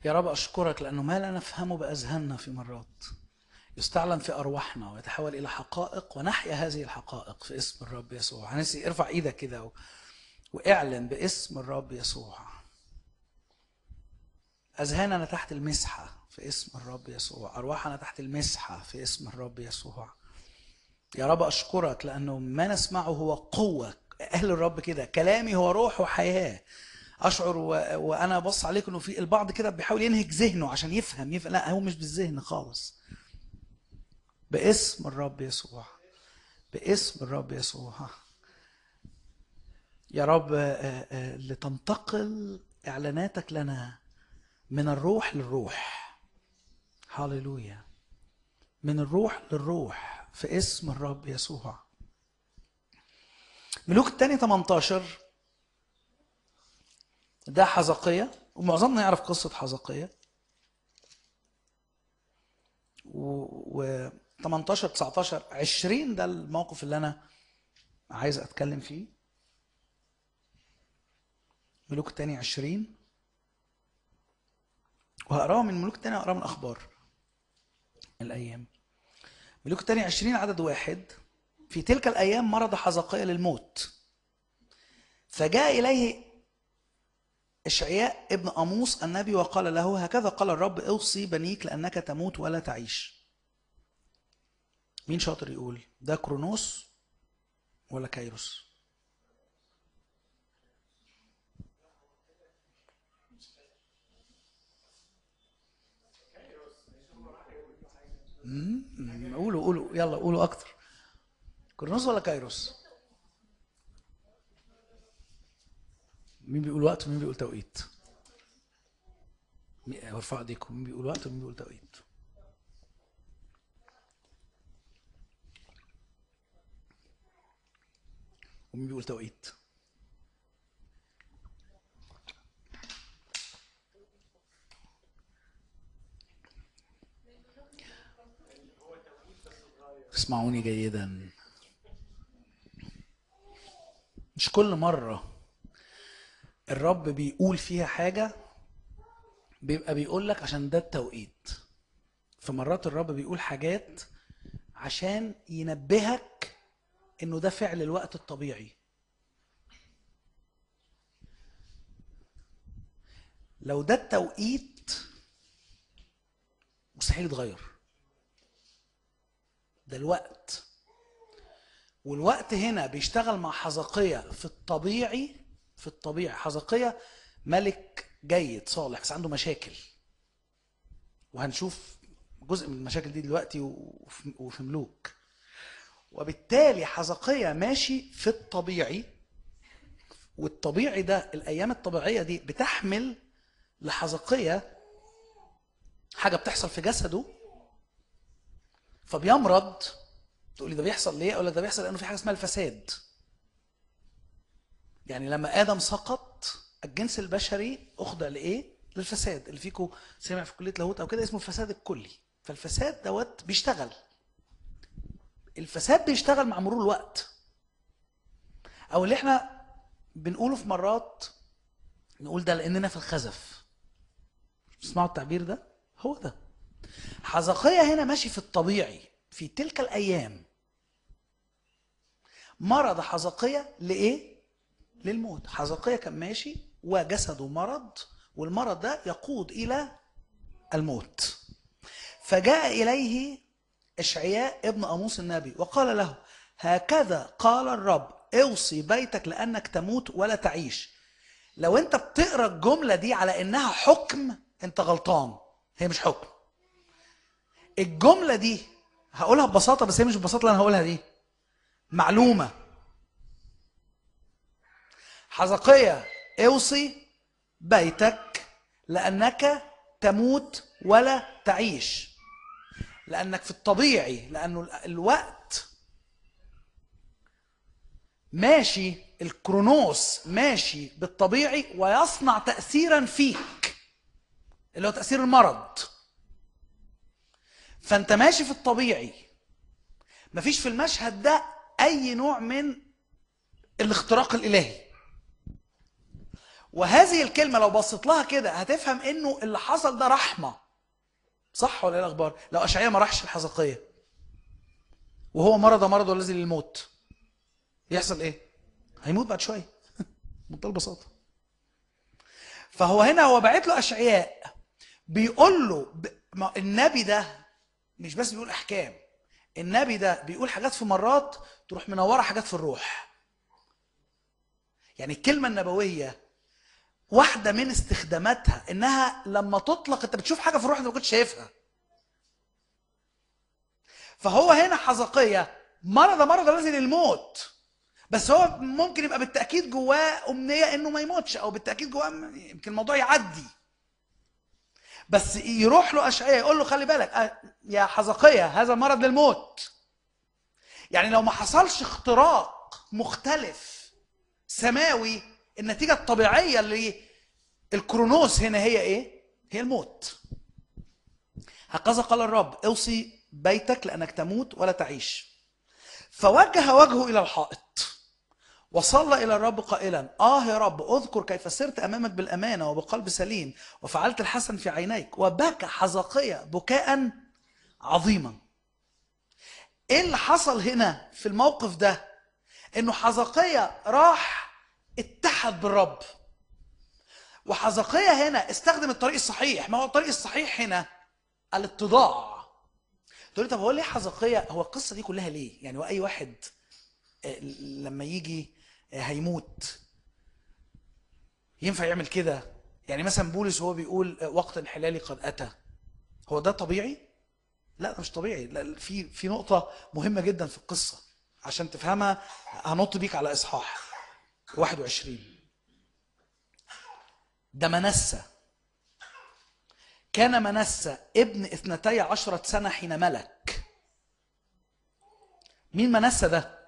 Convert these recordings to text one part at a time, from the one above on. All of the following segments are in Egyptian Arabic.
يا رب أشكرك لأنه ما لا نفهمه بأذهاننا في مرات يستعلن في أرواحنا ويتحول إلى حقائق ونحيا هذه الحقائق في اسم الرب يسوع هنسي ارفع إيدك كده و- واعلن باسم الرب يسوع أذهاننا تحت المسحة في اسم الرب يسوع أرواحنا تحت المسحة في اسم الرب يسوع يا رب أشكرك لأنه ما نسمعه هو قوة أهل الرب كده كلامي هو روح وحياة أشعر و... وأنا بص عليك إنه في البعض كده بيحاول ينهك ذهنه عشان يفهم, يفهم لا هو مش بالذهن خالص باسم الرب يسوع باسم الرب يسوع يا رب آه، آه، لتنتقل إعلاناتك لنا من الروح للروح هاليلويا من الروح للروح في اسم الرب يسوع ملوك الثاني 18 ده حزقية ومعظمنا يعرف قصة حزقية و, و 18 19 20 ده الموقف اللي انا عايز اتكلم فيه ملوك الثاني 20 وهقراه من ملوك الثاني هقراه من اخبار الايام ملوك الثاني 20 عدد واحد في تلك الايام مرض حزقية للموت فجاء اليه اشعياء ابن اموس النبي وقال له هكذا قال الرب اوصي بنيك لانك تموت ولا تعيش مين شاطر يقول ده كرونوس ولا كايروس مم، قولوا قولوا يلا قولوا اكتر كرونوس ولا كايروس مين بيقول وقت ومين بيقول توقيت مين- ارفعوا ايديكم مين بيقول وقت ومين بيقول توقيت ومين بيقول توقيت اسمعوني جيدا مش كل مرة الرب بيقول فيها حاجة بيبقى بيقول لك عشان ده التوقيت فمرات الرب بيقول حاجات عشان ينبهك انه ده فعل الوقت الطبيعي لو ده التوقيت مستحيل يتغير ده الوقت والوقت هنا بيشتغل مع حزقية في الطبيعي في الطبيعي حزقية ملك جيد صالح بس عنده مشاكل وهنشوف جزء من المشاكل دي دلوقتي وفي وفي ملوك وبالتالي حزقية ماشي في الطبيعي والطبيعي ده الايام الطبيعيه دي بتحمل لحزقية حاجه بتحصل في جسده فبيمرض تقول لي ده بيحصل ليه اقول لك ده بيحصل لانه في حاجه اسمها الفساد يعني لما ادم سقط الجنس البشري اخضع لايه للفساد اللي فيكم سمع في كليه لاهوت او كده اسمه الفساد الكلي فالفساد دوت بيشتغل الفساد بيشتغل مع مرور الوقت او اللي احنا بنقوله في مرات نقول ده لاننا في الخزف تسمعوا التعبير ده هو ده حزقية هنا ماشي في الطبيعي في تلك الايام مرض حزقية لايه للموت حزقية كان ماشي وجسده مرض والمرض ده يقود الى الموت فجاء اليه اشعياء ابن اموس النبي وقال له هكذا قال الرب اوصي بيتك لانك تموت ولا تعيش لو انت بتقرا الجمله دي على انها حكم انت غلطان هي مش حكم الجمله دي هقولها ببساطه بس هي مش ببساطه اللي انا هقولها دي معلومه حزقية اوصي بيتك لانك تموت ولا تعيش لانك في الطبيعي لانه الوقت ماشي الكرونوس ماشي بالطبيعي ويصنع تاثيرا فيك اللي هو تاثير المرض فانت ماشي في الطبيعي مفيش في المشهد ده اي نوع من الاختراق الالهي وهذه الكلمه لو بصيت لها كده هتفهم انه اللي حصل ده رحمه صح ولا ايه الاخبار لو اشعياء ما راحش الحزقيه وهو مرض مرضه الذي للموت يحصل ايه هيموت بعد شويه بمنتهى البساطه فهو هنا هو باعت له اشعياء بيقول له ب... ما النبي ده مش بس بيقول احكام النبي ده بيقول حاجات في مرات تروح منوره حاجات في الروح يعني الكلمه النبويه واحده من استخداماتها انها لما تطلق انت بتشوف حاجه في الروح انت ما كنتش شايفها فهو هنا حزقية مرض مرض الذي للموت بس هو ممكن يبقى بالتأكيد جواه أمنية إنه ما يموتش أو بالتأكيد جواه يمكن الموضوع يعدي بس يروح له أشعياء يقول له خلي بالك أه، يا حزقية هذا مرض للموت يعني لو ما حصلش اختراق مختلف سماوي النتيجة الطبيعية للكرونوس هنا هي إيه؟ هي الموت هكذا قال الرب اوصي بيتك لأنك تموت ولا تعيش فوجه وجهه إلى الحائط وصلى إلى الرب قائلا آه يا رب أذكر كيف سرت أمامك بالأمانة وبقلب سليم وفعلت الحسن في عينيك وبكى حزقية بكاء عظيما إيه اللي حصل هنا في الموقف ده إنه حزقية راح اتحد بالرب وحزقية هنا استخدم الطريق الصحيح ما هو الطريق الصحيح هنا الاتضاع تقول لي طب هو ليه حزقية هو القصة دي كلها ليه يعني هو أي واحد آه، لما يجي آه، هيموت ينفع يعمل كده يعني مثلا بولس وهو بيقول آه، وقت انحلالي قد أتى هو ده طبيعي لا ده مش طبيعي لا في في نقطة مهمة جدا في القصة عشان تفهمها هنط بيك على إصحاح 21 ده منسى كان منسى ابن اثنتي عشرة سنة حين ملك مين منسى ده؟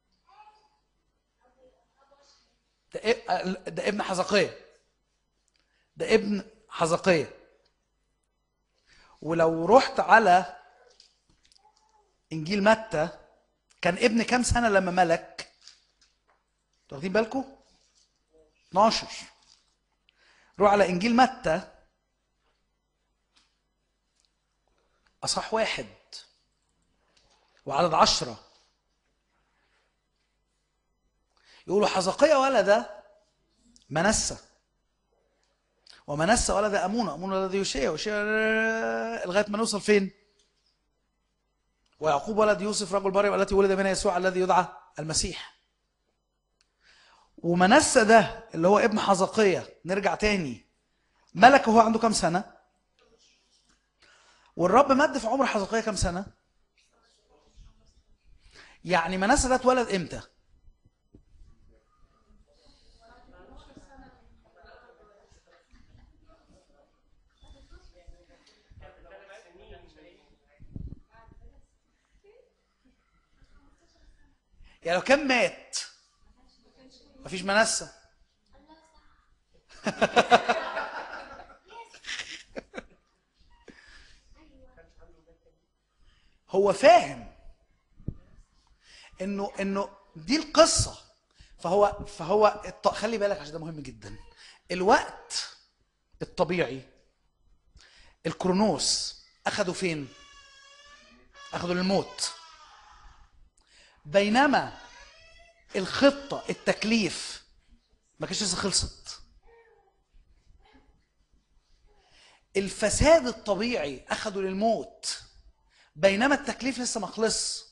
ده, إيه- ده ابن حزقية ده ابن حزقية ولو رحت على انجيل متى كان ابن كام سنة لما ملك؟ انتوا واخدين بالكم؟ 12 روح على انجيل متى أصح واحد وعدد عشرة يقولوا حزقية ولد منسى ومنسى ولد أمونة أمونة ولد يوشيا يوشيا لغاية ما نوصل فين ويعقوب ولد يوسف رجل مريم التي ولد منها يسوع الذي يدعى المسيح ومنسى ده اللي هو ابن حزقية نرجع تاني ملك وهو عنده كام سنة والرب مد في عمر حزقية كام سنة يعني منسى ده اتولد امتى يعني لو كان مات مفيش منسى هو فاهم انه انه دي القصه فهو فهو الط- خلي بالك عشان ده مهم جدا الوقت الطبيعي الكرونوس اخدوا فين اخدوا للموت بينما الخطه التكليف ما كانتش لسه خلصت الفساد الطبيعي اخدوا للموت بينما التكليف لسه ما خلص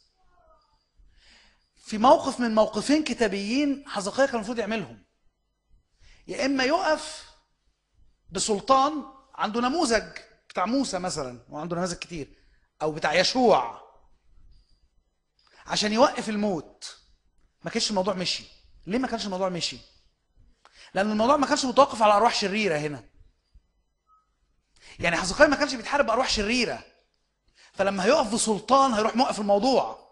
في موقف من موقفين كتابيين حزقية كان المفروض يعملهم يا اما يقف بسلطان عنده نموذج بتاع موسى مثلا وعنده نماذج كتير او بتاع يشوع عشان يوقف الموت ما كانش الموضوع مشي ليه ما كانش الموضوع مشي لان الموضوع ما كانش متوقف على ارواح شريره هنا يعني حزقية ما كانش بيتحارب بارواح شريره فلما هيقف بسلطان هيروح موقف الموضوع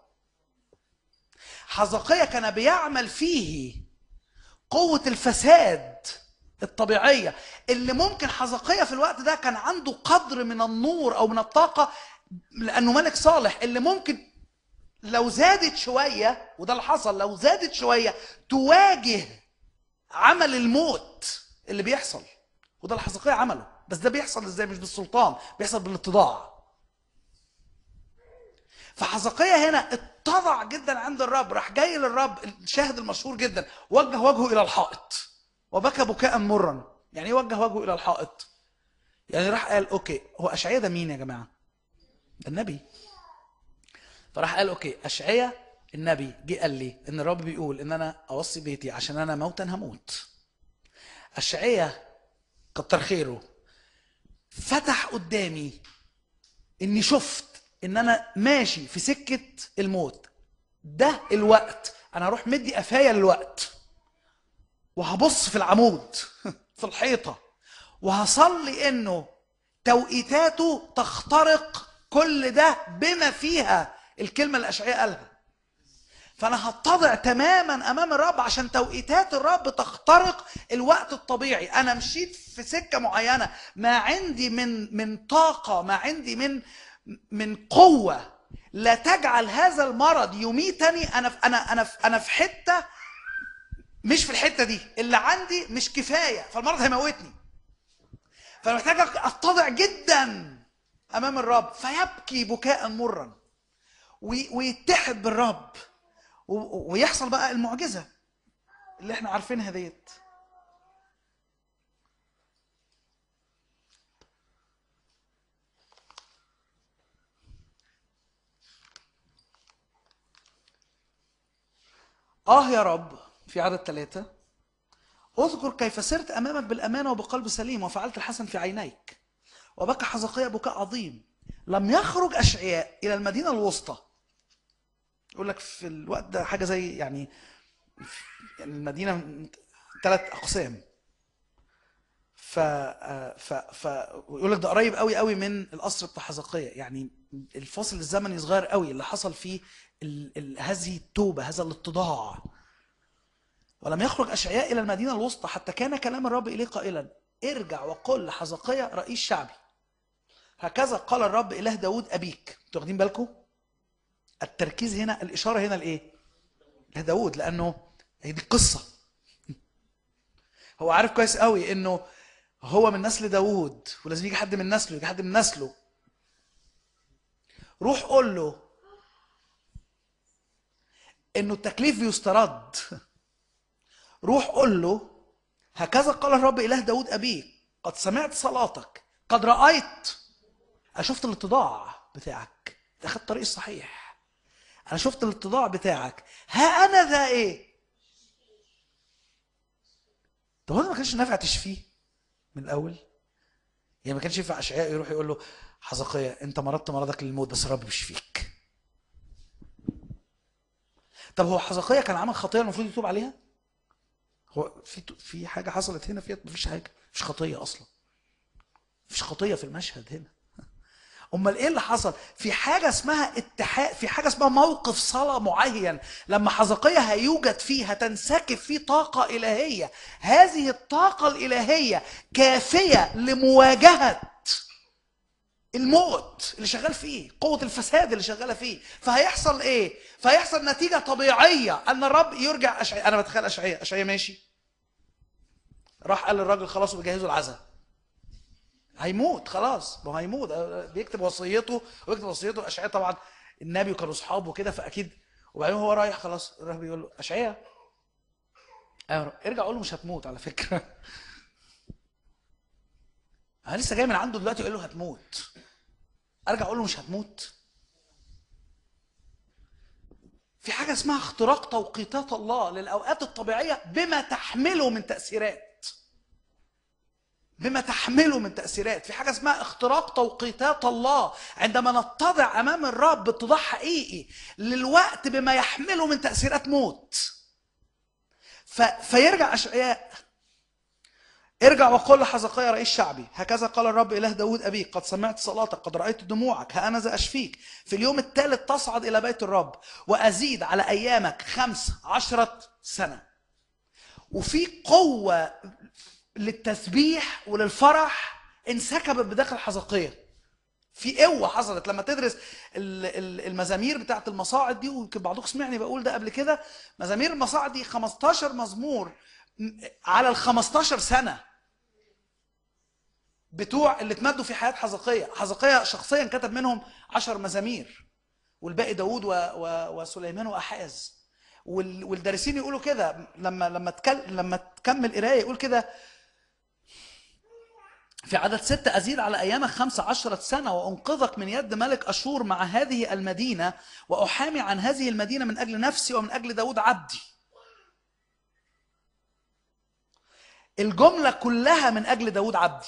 حزقية كان بيعمل فيه قوة الفساد الطبيعية اللي ممكن حزقية في الوقت ده كان عنده قدر من النور أو من الطاقة لأنه ملك صالح اللي ممكن لو زادت شوية وده اللي حصل لو زادت شوية تواجه عمل الموت اللي بيحصل وده اللي حزقية عمله بس ده بيحصل ازاي مش بالسلطان بيحصل بالاتضاع فحزقية هنا اتضع جدا عند الرب راح جاي للرب الشاهد المشهور جدا وجه وجهه الى الحائط وبكى بكاء مرا يعني ايه وجه وجهه الى الحائط يعني راح قال اوكي هو اشعياء ده مين يا جماعه ده النبي فراح قال اوكي اشعياء النبي جه قال لي ان الرب بيقول ان انا اوصي بيتي عشان انا موتا هموت اشعياء كتر خيره فتح قدامي اني شفت ان انا ماشي في سكه الموت ده الوقت انا هروح مدي قفايا للوقت وهبص في العمود في الحيطه وهصلي انه توقيتاته تخترق كل ده بما فيها الكلمه اللي اشعياء قالها فانا هتضع تماما امام الرب عشان توقيتات الرب تخترق الوقت الطبيعي انا مشيت في سكه معينه ما عندي من من طاقه ما عندي من من قوه لا تجعل هذا المرض يميتني انا في انا انا في انا في حته مش في الحته دي اللي عندي مش كفايه فالمرض هيموتني فانا محتاج اتضع جدا امام الرب فيبكي بكاء مرا وي- ويتحد بالرب و- ويحصل بقى المعجزه اللي احنا عارفينها ديت اه يا رب في عدد ثلاثة اذكر كيف سرت امامك بالامانه وبقلب سليم وفعلت الحسن في عينيك وبكى حزقيا بكاء عظيم لم يخرج اشعياء الى المدينه الوسطى يقول لك في الوقت ده حاجه زي يعني يعني المدينه ثلاث اقسام ف ف ف يقول لك ده قريب قوي قوي من القصر بتاع حزقية يعني الفاصل الزمني صغير قوي اللي حصل فيه ال... ال... هذه التوبه هذا الاتضاع ولم يخرج اشعياء الى المدينه الوسطى حتى كان كلام الرب اليه قائلا ارجع وقل لحزقية رئيس شعبي هكذا قال الرب اله داود ابيك انتوا واخدين بالكم التركيز هنا الاشاره هنا لايه لداود لانه هي دي القصه هو عارف كويس قوي انه هو من نسل داوود ولازم يجي حد من نسله يجي حد من نسله روح قول له انه التكليف بيسترد روح قول له هكذا قال الرب اله داود ابيك قد سمعت صلاتك قد رايت انا شفت الاتضاع بتاعك انت اخدت الطريق الصحيح انا شفت الاتضاع بتاعك ها انا ذا ايه طب هو ما كانش نافع تشفيه من الاول يعني ما كانش ينفع اشعياء يروح يقول له حزقية انت مرضت مرضك للموت بس الرب بيشفيك طب هو حزقية كان عمل خطيه المفروض يتوب عليها هو في في حاجه حصلت هنا فيها مفيش حاجه مفيش خطيه اصلا مفيش خطيه في المشهد هنا امال ايه اللي حصل في حاجه اسمها اتحاد في حاجه اسمها موقف صلاه معين لما حزقية هيوجد فيه هتنسكب فيه طاقه الهيه هذه الطاقه الالهيه كافيه لمواجهه الموت اللي شغال فيه قوة الفساد اللي شغالة فيه فهيحصل ايه فهيحصل نتيجة طبيعية ان الرب يرجع أشعياء انا بتخيل اشعياء اشعياء ماشي راح قال للراجل خلاص وبيجهزوا العزاء هيموت خلاص ما هو هيموت بيكتب وصيته ويكتب وصيته اشعياء طبعا النبي وكانوا اصحابه وكده فاكيد وبعدين هو رايح خلاص راح بيقول له اشعياء أيوة، ارجع قول له مش هتموت على فكره انا لسه جاي من عنده دلوقتي يقول له هتموت ارجع اقول له مش هتموت في حاجه اسمها اختراق توقيتات الله للاوقات الطبيعيه بما تحمله من تاثيرات بما تحمله من تاثيرات في حاجه اسمها اختراق توقيتات الله عندما نتضع امام الرب اتضاع حقيقي للوقت بما يحمله من تاثيرات موت ف... فيرجع اشعياء ارجع وقل لحزقيا رئيس شعبي هكذا قال الرب إله داود أبيك قد سمعت صلاتك قد رأيت دموعك ها أنا ذا أشفيك في اليوم الثالث تصعد إلى بيت الرب وأزيد على أيامك خمس عشرة سنة وفي قوة للتسبيح وللفرح انسكبت بداخل حزقية في قوة حصلت لما تدرس ال- ال- المزامير بتاعت المصاعد دي ويمكن بعضكم سمعني بقول ده قبل كده مزامير المصاعد دي 15 مزمور م- على ال 15 سنة بتوع اللي اتمدوا في حياه حزقيه حزقيه شخصيا كتب منهم عشر مزامير والباقي داوود و... و... وسليمان واحاز وال... والدارسين يقولوا كده لما لما تكل... لما تكمل قرايه يقول كده في عدد ستة أزيد على أيامك خمس عشرة سنة وأنقذك من يد ملك أشور مع هذه المدينة وأحامي عن هذه المدينة من أجل نفسي ومن أجل داود عبدي الجملة كلها من أجل داود عبدي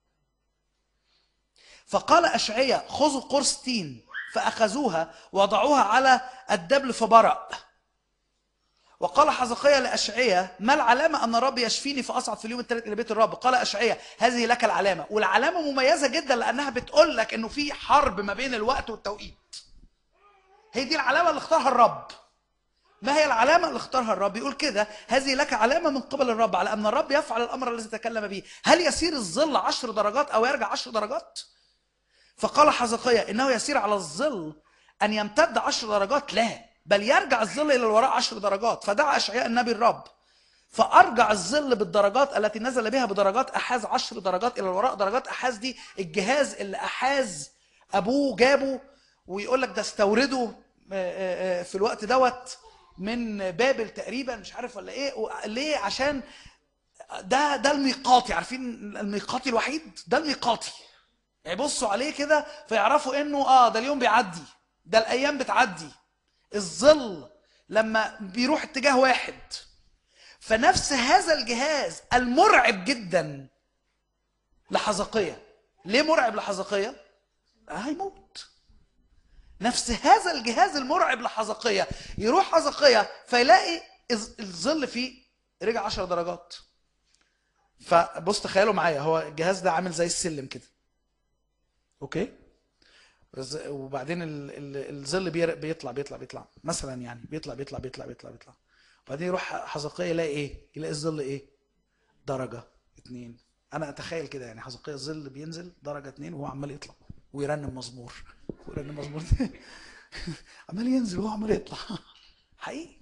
فقال أشعية خذوا قرص تين فأخذوها وضعوها على الدبل فبرأ وقال حزقية لأشعية ما العلامة أن الرب يشفيني فأصعد في اليوم الثالث إلى بيت الرب قال أشعية هذه لك العلامة والعلامة مميزة جدا لأنها بتقول لك أنه في حرب ما بين الوقت والتوقيت هي دي العلامة اللي اختارها الرب ما هي العلامة اللي اختارها الرب يقول كده هذه لك علامة من قبل الرب على أن الرب يفعل الأمر الذي تكلم به هل يسير الظل عشر درجات أو يرجع عشر درجات فقال حزقية إنه يسير على الظل أن يمتد عشر درجات لا بل يرجع الظل إلى الوراء عشر درجات فدعا أشعياء النبي الرب فأرجع الظل بالدرجات التي نزل بها بدرجات أحاز عشر درجات إلى الوراء درجات أحاز دي الجهاز اللي أحاز أبوه جابه ويقول لك ده استورده آه، آه، آه، في الوقت دوت من بابل تقريبا مش عارف ولا ايه ليه عشان ده ده الميقاتي عارفين الميقاتي الوحيد ده الميقاتي يبصوا عليه كده فيعرفوا انه اه ده اليوم بيعدي ده الايام بتعدي الظل لما بيروح اتجاه واحد فنفس هذا الجهاز المرعب جدا لحزقية ليه مرعب لحزقية؟ هيموت نفس هذا الجهاز المرعب لحزقية يروح حزقية فيلاقي الظ- الظل فيه رجع 10 درجات فبص تخيلوا معايا هو الجهاز ده عامل زي السلم كده اوكي بس- وبعدين ال- ال- الظل بير- بيطلع بيطلع بيطلع مثلا يعني بيطلع بيطلع بيطلع بيطلع بيطلع وبعدين يروح حزقية يلاقي ايه يلاقي الظل ايه درجة اتنين انا اتخيل كده يعني حزقية الظل بينزل درجة اتنين وهو عمال يطلع ويرنم مزمور ويرنم مزمور عمال ينزل وهو عمال يطلع حقيقي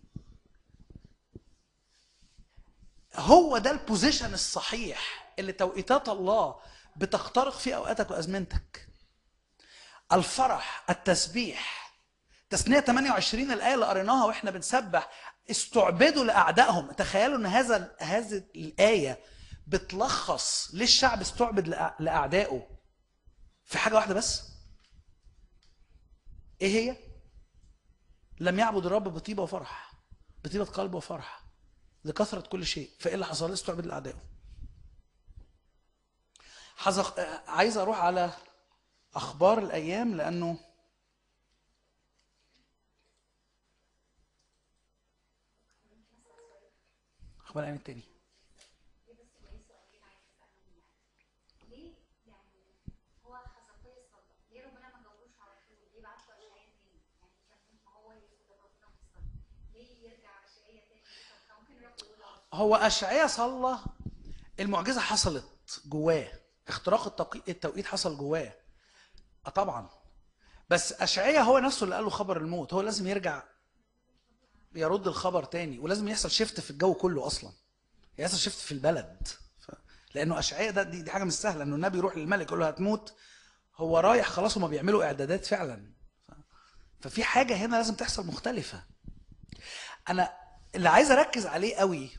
هو ده البوزيشن الصحيح اللي توقيتات الله بتخترق فيه اوقاتك وازمنتك الفرح التسبيح تثنية 28 الآية اللي قريناها واحنا بنسبح استعبدوا لأعدائهم تخيلوا ان هذا هذه الآية بتلخص ليه الشعب استعبد لأ- لأعدائه في حاجة واحدة بس ايه هي؟ لم يعبد الرب بطيبة وفرح بطيبة قلب وفرح لكثرة كل شيء فايه اللي حصل؟ استعبد لأعدائه حزق... عايز اروح على اخبار الايام لانه اخبار الايام التاني ليه يعني هو حزقية صلى ليه ربنا ما جاوبوش على طول ليه بعت له اشعياء تاني يعني كان ممكن هو يسجد ربنا ويصلي ليه يرجع اشعياء تاني يصلي؟ كان ممكن الرب يقول له هو اشعياء صلى المعجزه حصلت جواه اختراق التوقيت التوقيت حصل جواه اه طبعا بس اشعياء هو نفسه اللي قال له خبر الموت هو لازم يرجع يرد الخبر تاني ولازم يحصل شيفت في الجو كله اصلا يحصل شيفت في البلد ف... لانه اشعياء ده دي, دي حاجه مش سهله انه النبي يروح للملك يقول له هتموت هو رايح خلاص هما بيعملوا اعدادات فعلا ف... ففي حاجه هنا لازم تحصل مختلفه انا اللي عايز اركز عليه قوي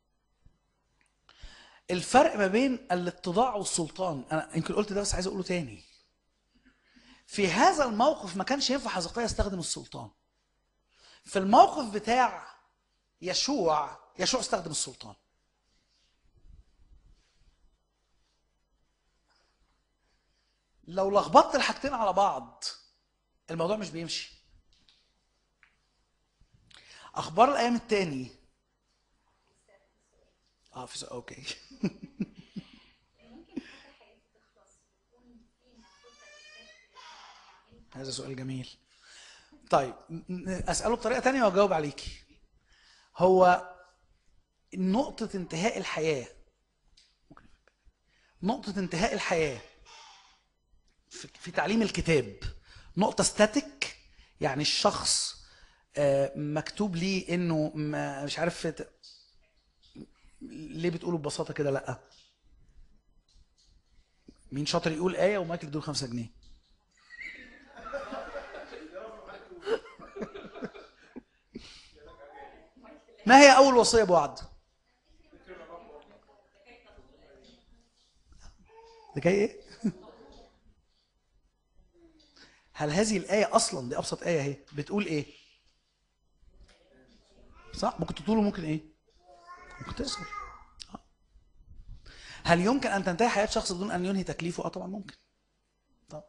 الفرق ما بين الاتضاع والسلطان انا يمكن قلت ده بس عايز اقوله تاني في هذا الموقف ما كانش ينفع حزقيا يستخدم السلطان في الموقف بتاع يشوع يشوع استخدم السلطان لو لخبطت الحاجتين على بعض الموضوع مش بيمشي اخبار الايام التاني اه في سؤال اوكي ممكن حاجه حياتي تخلص ويكون فيها فرصه للكشف هذا سؤال جميل طيب ن- ن- اساله بطريقه تانية واجاوب عليكي هو نقطه انتهاء الحياه نقطه انتهاء الحياه في في تعليم الكتاب نقطه ستاتيك يعني الشخص آه، مكتوب ليه انه ما- مش عارف ت- ليه بتقولوا ببساطه كده لا مين شاطر يقول آية ومايكل يدور خمسة جنيه ما هي أول وصية بوعد؟ لكي إيه؟ هل هذه الآية أصلا دي أبسط آية أهي بتقول إيه؟ صح؟ ممكن تطول وممكن إيه؟ ممكن تقصر آه. هل يمكن أن تنتهي حياة شخص بدون أن ينهي تكليفه؟ أه طبعا ممكن. طبعا.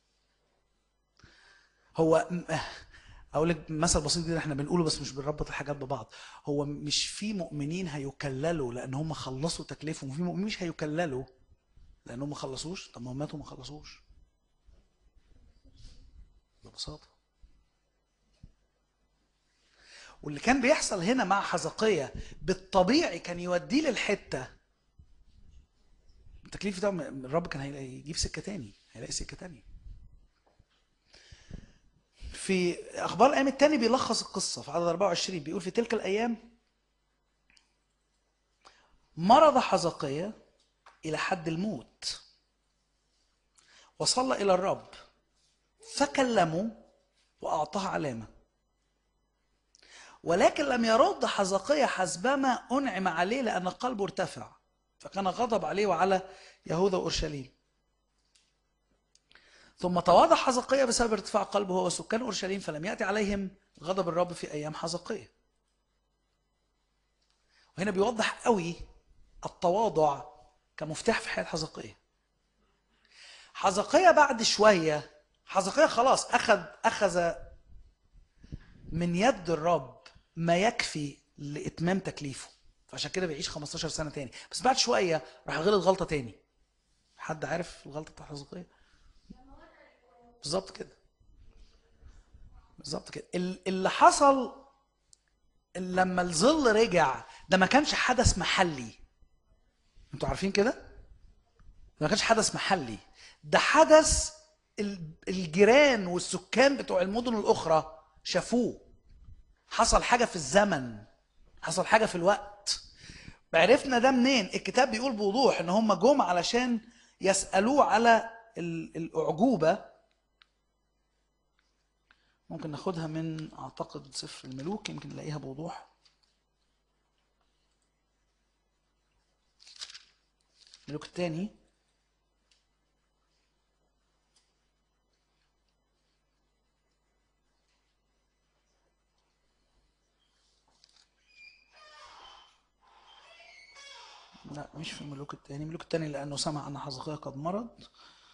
هو م- اقول لك مثل بسيط جدا احنا بنقوله بس مش بنربط الحاجات ببعض هو مش في مؤمنين هيكللوا لان هم خلصوا تكليفهم وفي مؤمنين مش هيكللوا لانهم ما خلصوش طب ما هم ماتوا ما خلصوش ببساطه واللي كان بيحصل هنا مع حزقية بالطبيعي كان يوديه للحته التكليف ده الرب كان هيجيب سكه تاني هيلاقي سكه تانيه في اخبار الايام الثاني بيلخص القصه في عدد 24 بيقول في تلك الايام مرض حزقية الى حد الموت وصلى الى الرب فكلمه واعطاه علامه ولكن لم يرد حزقية حسبما انعم عليه لان قلبه ارتفع فكان غضب عليه وعلى يهوذا واورشليم ثم تواضع حزقية بسبب ارتفاع قلبه هو وسكان اورشليم فلم ياتي عليهم غضب الرب في ايام حزقية. وهنا بيوضح قوي التواضع كمفتاح في حياه حزقية. حزقية بعد شويه حزقية خلاص اخذ اخذ من يد الرب ما يكفي لاتمام تكليفه فعشان كده بيعيش 15 سنه تاني بس بعد شويه راح غلط غلطه تاني حد عارف الغلطه بتاع حزقية؟ بالظبط كده بالظبط كده ال- اللي حصل لما الظل رجع ده ما كانش حدث محلي انتوا عارفين كده ده ما كانش حدث محلي ده حدث ال- الجيران والسكان بتوع المدن الاخرى شافوه حصل حاجه في الزمن حصل حاجه في الوقت عرفنا ده منين الكتاب بيقول بوضوح ان هم جم علشان يسالوه على ال- الاعجوبه ممكن ناخدها من اعتقد سفر الملوك يمكن نلاقيها بوضوح الملوك الثاني لا مش في الملوك الثاني الملوك الثاني لانه سمع ان حزقيا قد مرض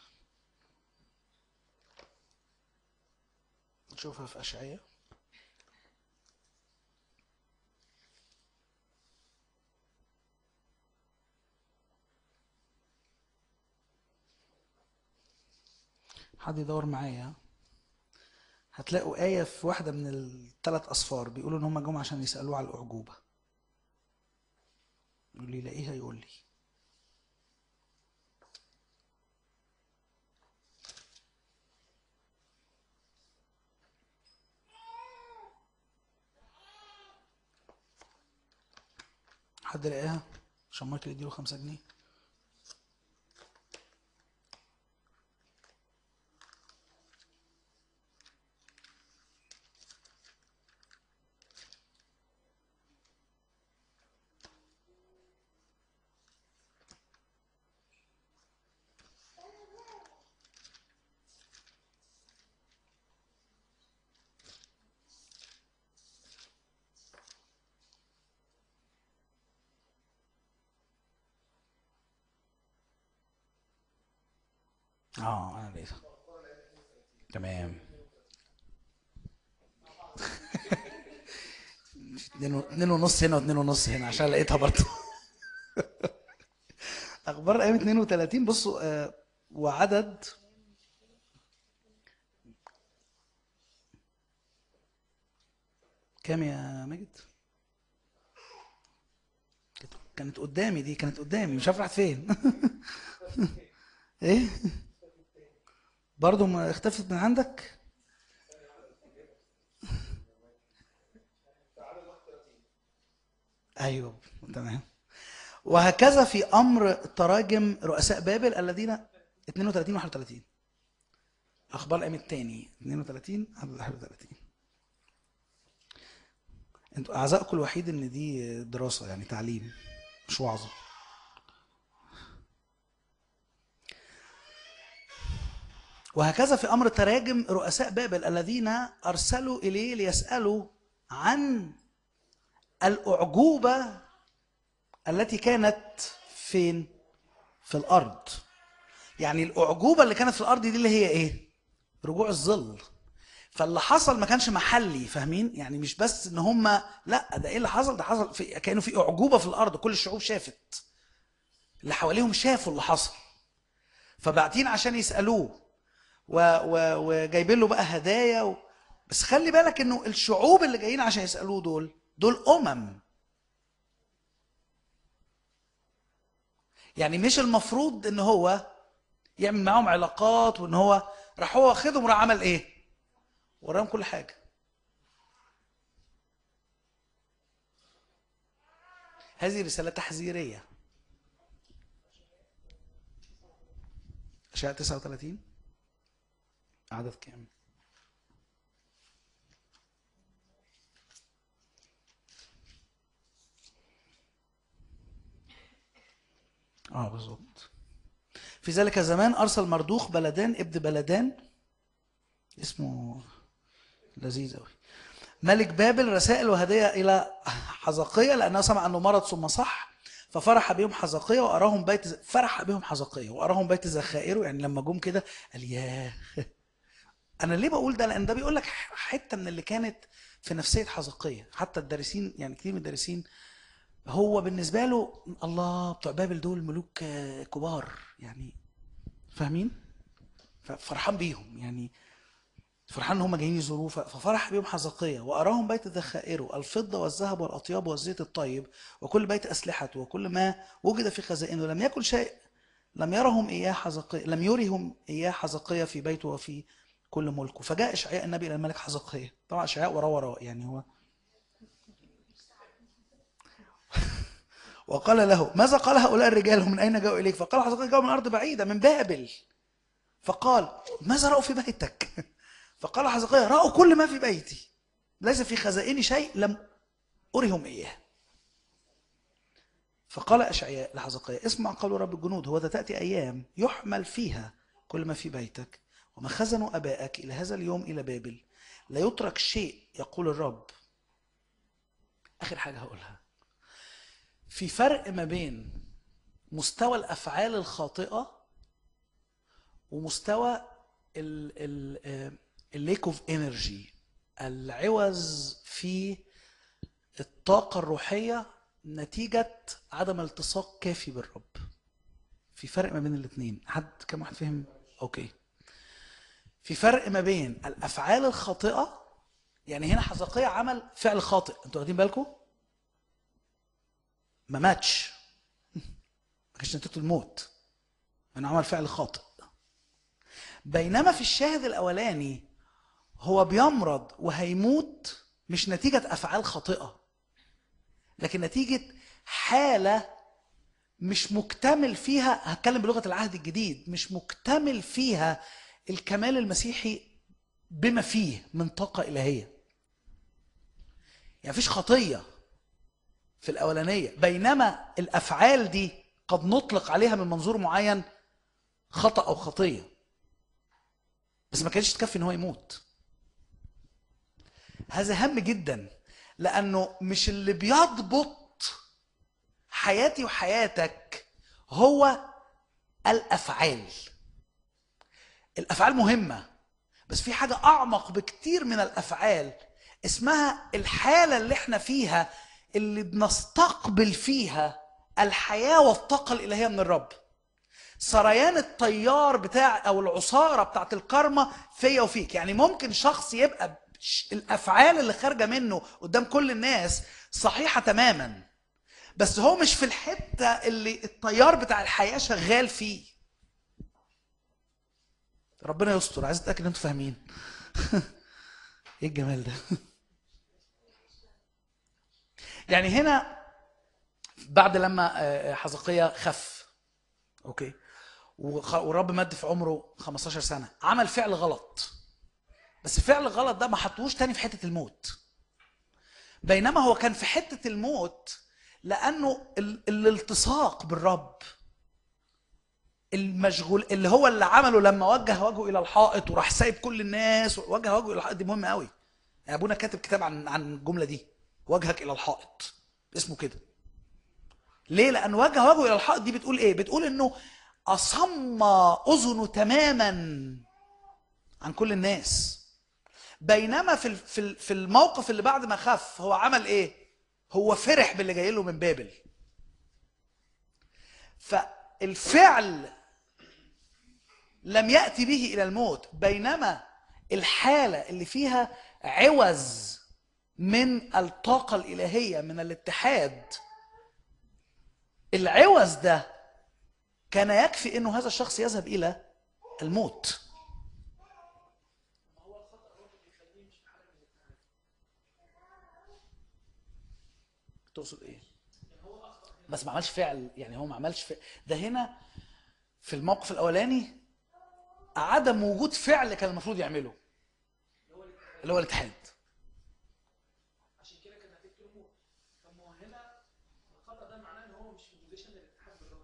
نشوفها في اشعياء حد يدور معايا هتلاقوا آية في واحدة من الثلاث أصفار بيقولوا إن هم جم عشان يسألوه على الأعجوبة يقول لي لاقيها يقول لي حد لقاها عشان مايكل يديله خمسة جنيه اه انا لقيتها تمام اتنين و- اتنين ونص هنا واتنين ونص هنا عشان لقيتها برضه اخبار الايام 32 بصوا آه وعدد كام يا ماجد؟ كانت- كانت قدامي دي كانت قدامي مش عارف راحت فين ايه برضه ما اختفت من عندك ايوه تمام وهكذا في امر تراجم رؤساء بابل الذين 32 31 اخبار الايام الثاني 32 عدد 31 انتوا اعزائكم الوحيد ان دي دراسه يعني تعليم مش وعظه وهكذا في امر تراجم رؤساء بابل الذين ارسلوا اليه ليسالوا عن الاعجوبه التي كانت فين في الارض يعني الاعجوبه اللي كانت في الارض دي اللي هي ايه رجوع الظل فاللي حصل ما كانش محلي فاهمين يعني مش بس ان هم لا ده ايه اللي حصل ده حصل في كانه في اعجوبه في الارض كل الشعوب شافت اللي حواليهم شافوا اللي حصل فبعتين عشان يسالوه و... و... وجايبين له بقى هدايا و... بس خلي بالك انه الشعوب اللي جايين عشان يسالوه دول دول امم يعني مش المفروض ان هو يعمل معاهم علاقات وان هو راح هو واخدهم وراح عمل ايه؟ وراهم كل حاجه هذه رساله تحذيريه اشعه 39 عدد كام؟ اه بالظبط في ذلك الزمان ارسل مردوخ بلدان ابن بلدان اسمه لذيذ قوي ملك بابل رسائل وهدايا الى حزقية لانه سمع انه مرض ثم صح ففرح بهم حزقية واراهم بيت فرح بهم حزقية واراهم بيت زخائره يعني لما جم كده قال ياه انا ليه بقول ده لان ده بيقول لك حته من اللي كانت في نفسيه حزقية حتى الدارسين يعني كتير من الدارسين هو بالنسبه له الله بتوع بابل دول ملوك آه، كبار يعني فاهمين فرحان بيهم يعني فرحان ان هم جايين يزوروه ف- ففرح بهم حزقية واراهم بيت ذخائره الفضه والذهب والاطياب والزيت الطيب وكل بيت اسلحته وكل ما وجد في خزائنه لم يكن شيء لم يرهم اياه حزقية لم يرهم اياه حزقية في بيته وفي كل ملكه فجاء اشعياء النبي الى الملك حزقية طبعا اشعياء وراه وراه يعني هو وقال له ماذا قال هؤلاء الرجال ومن اين جاءوا اليك فقال حزقية جاءوا من ارض بعيده من بابل فقال ماذا راوا في بيتك فقال حزقية راوا كل ما في بيتي ليس في خزائني شيء لم ارهم اياه فقال اشعياء لحزقية اسمع قول رب الجنود هو تاتي ايام يحمل فيها كل ما في بيتك وما خزنوا ابائك الى هذا اليوم الى بابل لا يترك شيء يقول الرب اخر حاجه هقولها في فرق ما بين مستوى الافعال الخاطئه ومستوى الليك اوف انرجي العوز في الطاقه الروحيه نتيجه عدم التصاق كافي بالرب في فرق ما بين الاثنين حد كم واحد فهم اوكي في فرق ما بين الافعال الخاطئه يعني هنا حزقية عمل فعل خاطئ انتوا واخدين بالكم ما ماتش ما كانش نتيجته الموت انه عمل فعل خاطئ بينما في الشاهد الاولاني هو بيمرض وهيموت مش نتيجه افعال خاطئه لكن نتيجه حاله مش مكتمل فيها هتكلم بلغه العهد الجديد مش مكتمل فيها الكمال المسيحي بما فيه من طاقه الهيه يعني مفيش خطيه في الاولانيه بينما الافعال دي قد نطلق عليها من منظور معين خطا او خطيه بس ما كانش تكفي ان هو يموت هذا هام جدا لانه مش اللي بيضبط حياتي وحياتك هو الافعال الافعال مهمه بس في حاجه اعمق بكتير من الافعال اسمها الحاله اللي احنا فيها اللي بنستقبل فيها الحياه والطاقه الالهيه من الرب سريان التيار بتاع او العصاره بتاعت الكرمه فيا وفيك يعني ممكن شخص يبقى ش- الافعال اللي خارجه منه قدام كل الناس صحيحه تماما بس هو مش في الحته اللي التيار بتاع الحياه شغال فيه ربنا يستر عايز اتاكد ان انتوا فاهمين ايه الجمال ده يعني هنا بعد لما آه، حزقية خف اوكي وخ- والرب مد في عمره 15 سنه عمل فعل غلط بس الفعل الغلط ده ما حطوش تاني في حته الموت بينما هو كان في حته الموت لانه ال- الالتصاق بالرب المشغول اللي هو اللي عمله لما وجه وجهه الى الحائط وراح سايب كل الناس وجه وجهه الى الحائط دي مهمه قوي يعني ابونا كاتب كتاب عن عن الجمله دي وجهك الى الحائط اسمه كده ليه لان وجه وجهه الى الحائط دي بتقول ايه بتقول انه اصم اذنه تماما عن كل الناس بينما في ال- في ال- في الموقف اللي بعد ما خف هو عمل ايه هو فرح باللي جاي له من بابل فالفعل لم ياتي به الى الموت بينما الحاله اللي فيها عوز من الطاقه الالهيه من الاتحاد العوز ده كان يكفي انه هذا الشخص يذهب الى الموت تقصد ايه بس ما عملش فعل يعني هو ما عملش فعل ده هنا في الموقف الاولاني عدم وجود فعل كان المفروض يعمله اللي هو الاتحاد عشان كده كان هتقتله موت طب ما هو هنا الخطا ده معناه ان هو مش في بوزيشن للاتحاد بالرب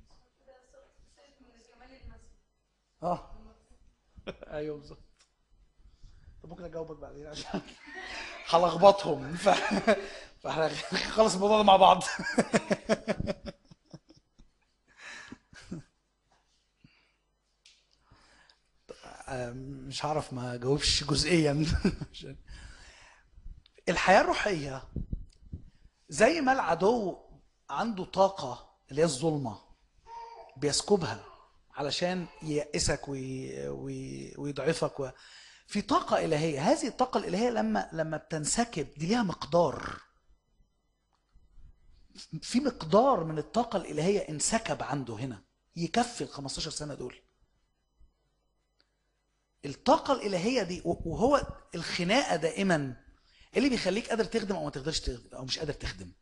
اه ايوه بالظبط طب ممكن اجاوبك بعدين عشان هلخبطهم ف... فاحنا نخلص الموضوع ده مع بعض آه، مش هعرف ما اجاوبش جزئيا عشان- الحياه الروحيه زي ما العدو عنده طاقه اللي هي الظلمه بيسكبها علشان ييأسك وي... وي... ويضعفك و... في طاقة إلهية هذه الطاقة الإلهية لما لما بتنسكب دي ليها مقدار في مقدار من الطاقة الإلهية انسكب عنده هنا يكفي ال 15 سنة دول الطاقة الإلهية دي و- وهو الخناقة دائما إيه اللي بيخليك قادر تخدم أو ما تقدرش تخدم أو مش قادر تخدم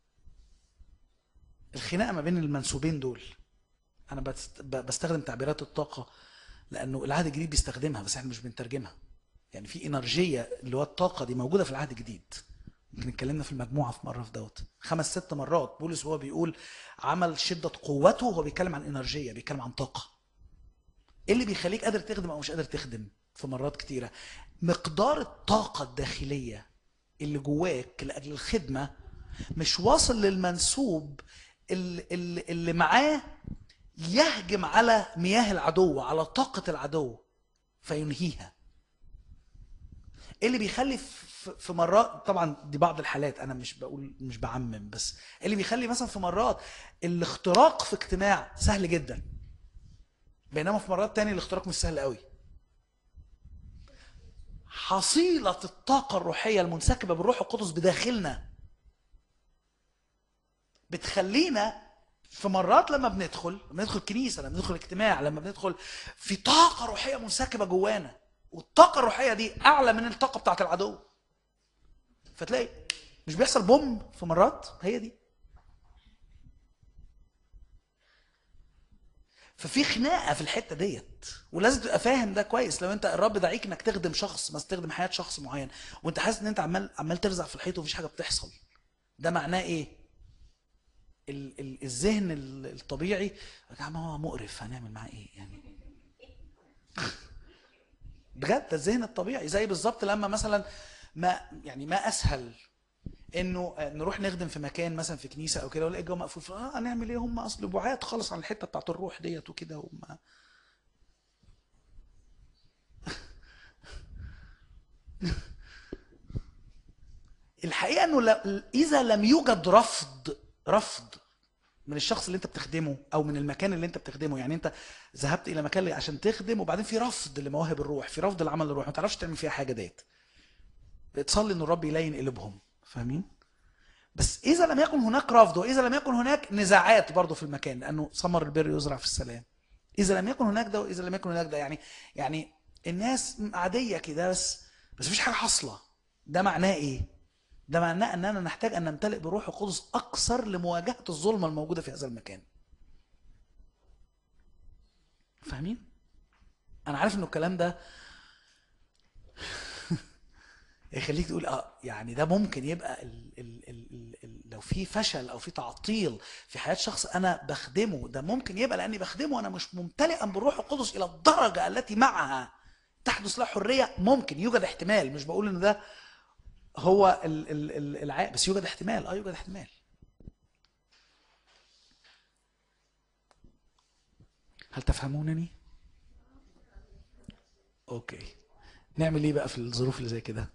الخناقة ما بين المنسوبين دول انا بست- ب- بستخدم تعبيرات الطاقه لانه العهد الجديد بيستخدمها بس احنا مش بنترجمها يعني في انرجيه اللي هو الطاقه دي موجوده في العهد الجديد يمكن اتكلمنا في المجموعه في مره في دوت خمس ست مرات بولس وهو بيقول عمل شده قوته هو بيتكلم عن انرجيه بيتكلم عن طاقه ايه اللي بيخليك قادر تخدم او مش قادر تخدم في مرات كتيره مقدار الطاقه الداخليه اللي جواك لاجل الخدمه مش واصل للمنسوب اللي, اللي, اللي معاه يهجم على مياه العدو على طاقة العدو فينهيها ايه اللي بيخلي في في مرات طبعا دي بعض الحالات انا مش بقول مش بعمم بس إيه اللي بيخلي مثلا في مرات الاختراق في اجتماع سهل جدا بينما في مرات تاني الاختراق مش سهل قوي حصيلة الطاقة الروحية المنسكبة بالروح القدس بداخلنا بتخلينا في مرات لما بندخل لما ندخل كنيسه لما ندخل اجتماع لما بندخل في طاقه روحيه منسكبه جوانا والطاقه الروحيه دي اعلى من الطاقه بتاعت العدو فتلاقي مش بيحصل بوم في مرات هي دي ففي خناقه في الحته ديت ولازم تبقى فاهم ده كويس لو انت الرب دعيك انك تخدم شخص ما تخدم حياه شخص معين وانت حاسس ان انت عمال عمال ترزع في الحيط ومفيش حاجه بتحصل ده معناه ايه؟ ال- ال- الذهن ال- الطبيعي يا جماعه هو مقرف هنعمل معاه ايه يعني بجد ده الذهن الطبيعي زي بالظبط لما مثلا ما يعني ما اسهل انه آه، نروح نخدم في مكان مثلا في كنيسه او كده ونلاقي الجو مقفول ف- اه هنعمل ايه هم اصل بعاد خالص عن الحته بتاعت الروح ديت وكده هم الحقيقه انه ل- اذا لم يوجد رفض رفض من الشخص اللي انت بتخدمه او من المكان اللي انت بتخدمه يعني انت ذهبت الى مكان عشان تخدم وبعدين في رفض لمواهب الروح في رفض لعمل الروح ما تعرفش تعمل فيها حاجه ديت تصلي ان الرب يلين قلوبهم فاهمين بس اذا لم يكن هناك رفض واذا لم يكن هناك نزاعات برضه في المكان لانه ثمر البر يزرع في السلام اذا لم يكن هناك ده واذا لم يكن هناك ده يعني يعني الناس عاديه كده بس بس مفيش حاجه حاصله ده معناه ايه ده معناه اننا نحتاج ان نمتلئ بروح القدس اكثر لمواجهه الظلمه الموجوده في هذا المكان فاهمين انا عارف انه الكلام ده يخليك تقول اه يعني ده ممكن يبقى ال ال ال ال ال لو في فشل او في تعطيل في حياه شخص انا بخدمه ده ممكن يبقى لاني بخدمه انا مش ممتلئا بالروح القدس الى الدرجه التي معها تحدث له حريه ممكن يوجد احتمال مش بقول ان ده هو ال ال ال الع... بس يوجد احتمال اه يوجد احتمال هل تفهمونني؟ اوكي نعمل ايه بقى في الظروف اللي زي كده؟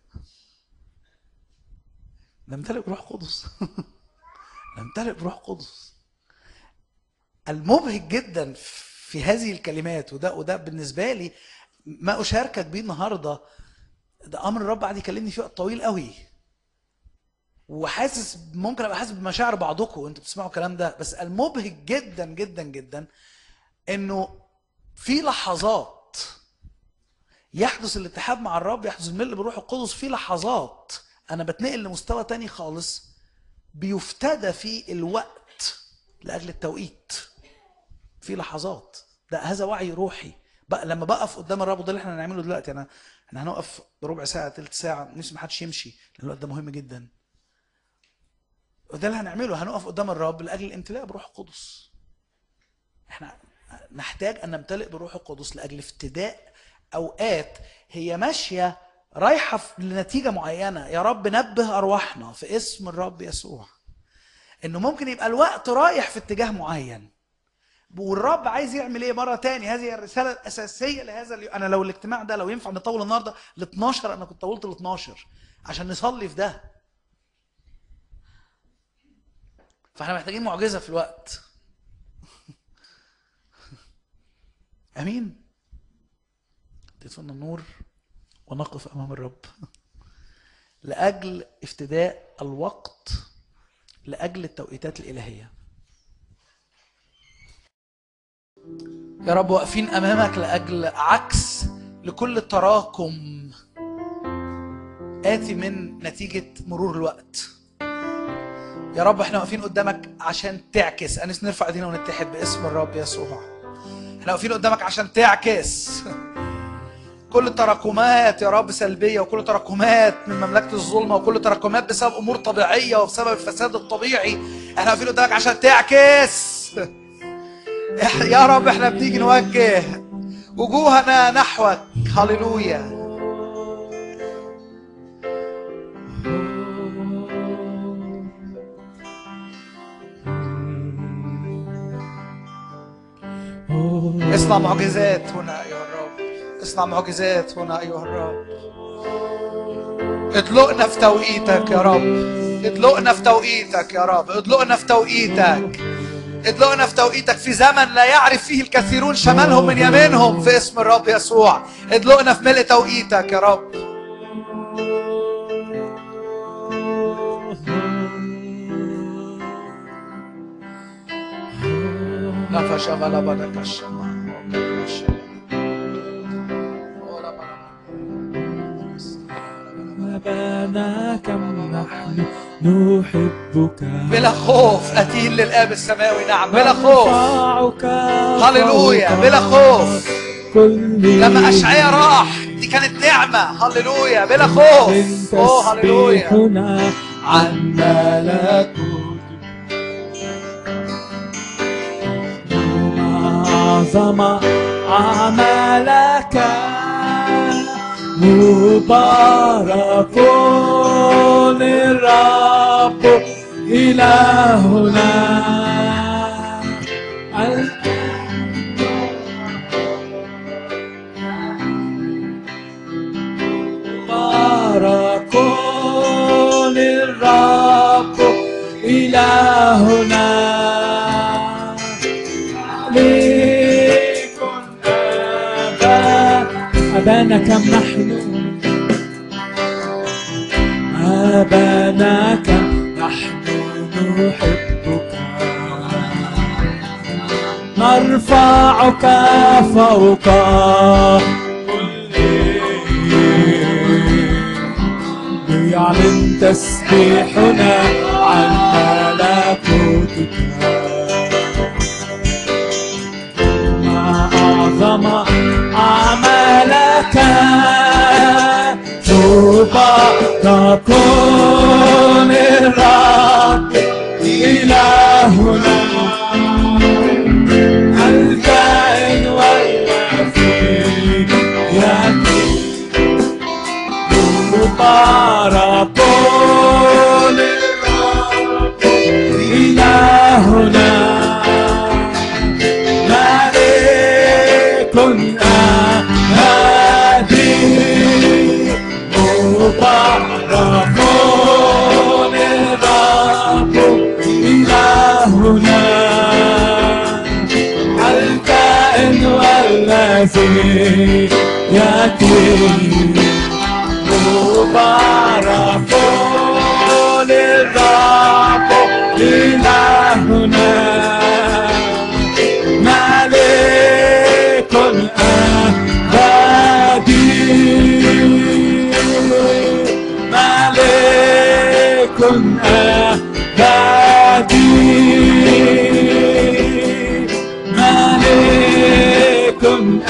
نمتلئ بروح قدس نمتلئ بروح قدس المبهج جدا في هذه الكلمات وده وده بالنسبه لي ما اشاركك بيه النهارده ده امر الرب قعد يكلمني فيه وقت طويل قوي وحاسس ممكن ابقى حاسس بمشاعر بعضكم وانتوا بتسمعوا الكلام ده بس المبهج جدا جدا جدا انه في لحظات يحدث الاتحاد مع الرب يحدث الملء بالروح القدس في لحظات انا بتنقل لمستوى تاني خالص بيفتدى فيه الوقت لاجل التوقيت في لحظات ده هذا وعي روحي بقى لما بقف قدام الرب وده اللي احنا هنعمله دلوقتي انا احنا هنقف ربع ساعه ثلث ساعه نفسي ما حدش يمشي لان الوقت ده مهم جدا وده اللي هنعمله هنقف قدام الرب لاجل الامتلاء بروح القدس احنا نحتاج ان نمتلئ بروح القدس لاجل افتداء اوقات هي ماشيه رايحه في- لنتيجه معينه يا رب نبه ارواحنا في اسم الرب يسوع انه ممكن يبقى الوقت رايح في اتجاه معين والرب عايز يعمل ايه مره تاني هذه هي الرساله الاساسيه لهذا اليوم انا لو الاجتماع ده لو ينفع نطول النهارده ل 12 انا كنت طولت ل 12 عشان نصلي في ده فاحنا محتاجين معجزه في الوقت امين تطفئنا النور ونقف امام الرب لاجل افتداء الوقت لاجل التوقيتات الالهيه يا رب واقفين امامك لاجل عكس لكل تراكم اتي من نتيجه مرور الوقت يا رب احنا واقفين قدامك عشان تعكس انا نفسي نرفع ايدينا ونتحد باسم الرب يسوع احنا واقفين قدامك عشان تعكس كل تراكمات يا رب سلبية وكل تراكمات من مملكة الظلمة وكل تراكمات بسبب أمور طبيعية وبسبب الفساد الطبيعي احنا واقفين قدامك عشان تعكس إح- يا رب احنا بنيجي نوجه وجوهنا نحوك هللويا اصنع معجزات هنا ايها الرب اصنع معجزات هنا ايها الرب اطلقنا في توقيتك يا رب اطلقنا في توقيتك يا رب اطلقنا في توقيتك اطلقنا في توقيتك في زمن لا يعرف فيه الكثيرون شمالهم من يمينهم في اسم الرب يسوع اطلقنا في ملء توقيتك يا رب نفش بلا بلا كشما أبانا كم نحن نحبك بلا خوف اتين للاب السماوي نعم بلا خوف نرفعك هللويا فوق بلا خوف كل لما اشعيا راح دي كانت نعمه هللويا بلا خوف من اوه هللويا تسبيحنا عن ملكوت أعظم عملك مبارك الرب إلهنا مبارك الرب إلهنا ليكن أبا أبانا كم نحن أبانا كم نحن نحبك نرفعك فوق كل ليعلن تسبيحنا عن ملكوتك ما أعظم تكون الرب إلهنا الكائن والذي يأتي مبارك الرب إلهنا ملك أهدي مبارك الرب إلهنا الكائن والذي يأتي مبارك للرب إلهنا ملك أبدي ملك أبدي ملك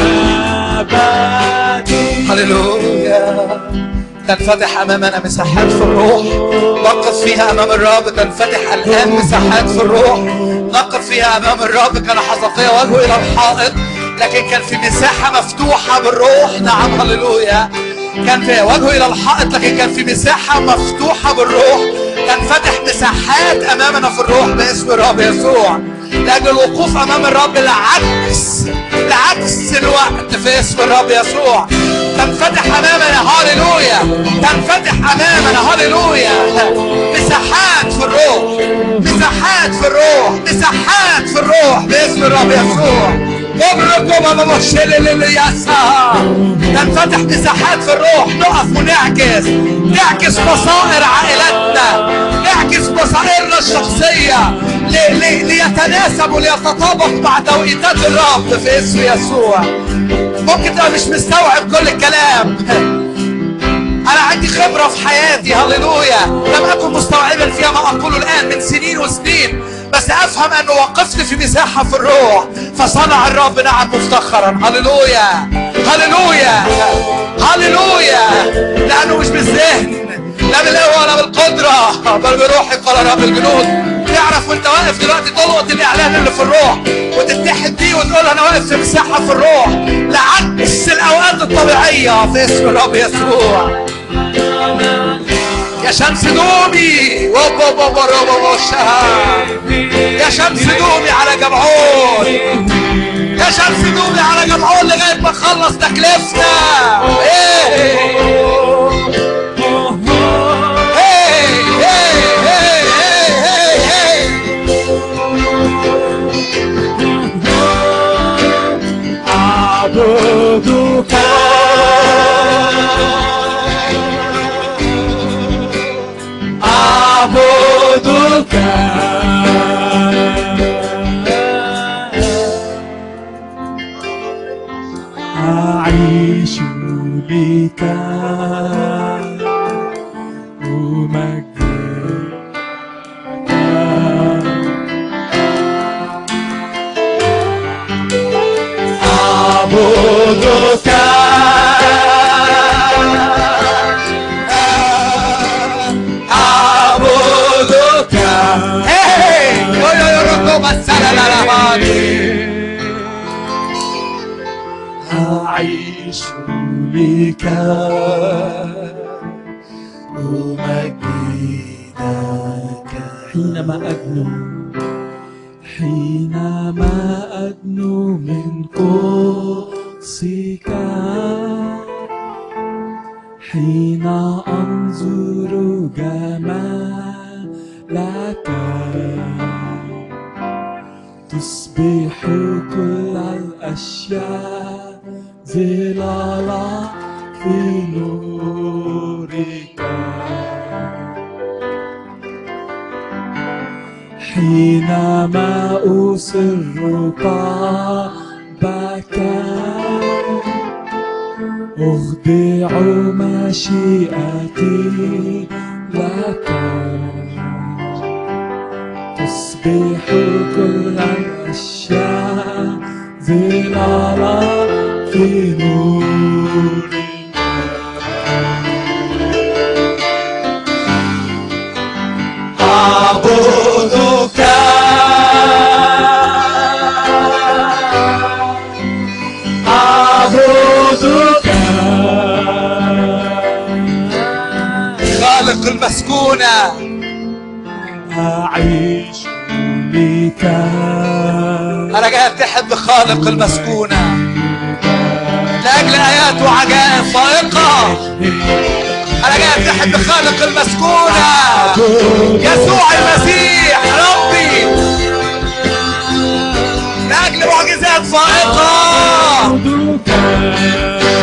أبدي هللويا تنفتح امامنا مساحات في الروح نقف فيها امام الرب تنفتح الان مساحات في الروح نقف فيها امام الرب كان حزقيا وجهه الى الحائط لكن كان في مساحه مفتوحه بالروح نعم هللويا كان في وجهه الى الحائط لكن كان في مساحه مفتوحه بالروح تنفتح مساحات امامنا في الروح باسم الرب يسوع لاجل الوقوف امام الرب لعكس لعكس الوقت في اسم الرب يسوع تنفتح امامنا هاليلويا تنفتح امامنا هاليلويا مساحات في الروح مساحات في الروح مساحات في الروح باسم الرب يسوع ابركم امام الشلل تنفتح مساحات في الروح نقف ونعكس نعكس بصائر عائلتنا نعكس بصائرنا الشخصية ل- ل- ليتناسب وليتطابق مع توقيتات الرب في اسم يسوع ممكن تبقى مش مستوعب كل الكلام انا عندي خبره في حياتي هللويا لم اكن مستوعبا فيها ما اقوله الان من سنين وسنين بس افهم انه وقفت في مساحه في الروح فصنع الرب نعم مفتخرا هللويا هللويا هللويا لانه مش بالذهن لا بالقوه ولا بالقدره بل بروحي قال رب الجنود تعرف وانت واقف دلوقتي تلقط الاعلان اللي في الروح وتتحد بيه وتقول انا واقف في مساحه في الروح لعكس الاوقات الطبيعيه في اسم الرب يسوع يا شمس دومي وبا بابا ربا يا شمس دومي على جمعون يا شمس دومي على جمعون لغايه ما نخلص تكلفنا ايه هي هي هي هي هي هي أعبدك أعبدك أعيش لك أمجدك أعبدك أعبدك هي يو يو يو ركو مسألة لا لا أعيش لك أمجدك حينما أدنو حينما أدنو من قدسك حين أنظر جمالك تصبح كل الأشياء ظلالا في نورك حينما أسر قلبك أخضع مشيئتي لك تصبح كل الأشياء ظلالا في نورك أعبدك أعبدك خالق المسكونة أعيش لك أنا جاي أتحد بخالق المسكونة لأجل آيات وعجائب فائقة أنا جاي أتحد بخالق المسكونة يسوع المسيح ربي لأجل معجزات فائقة أعبدك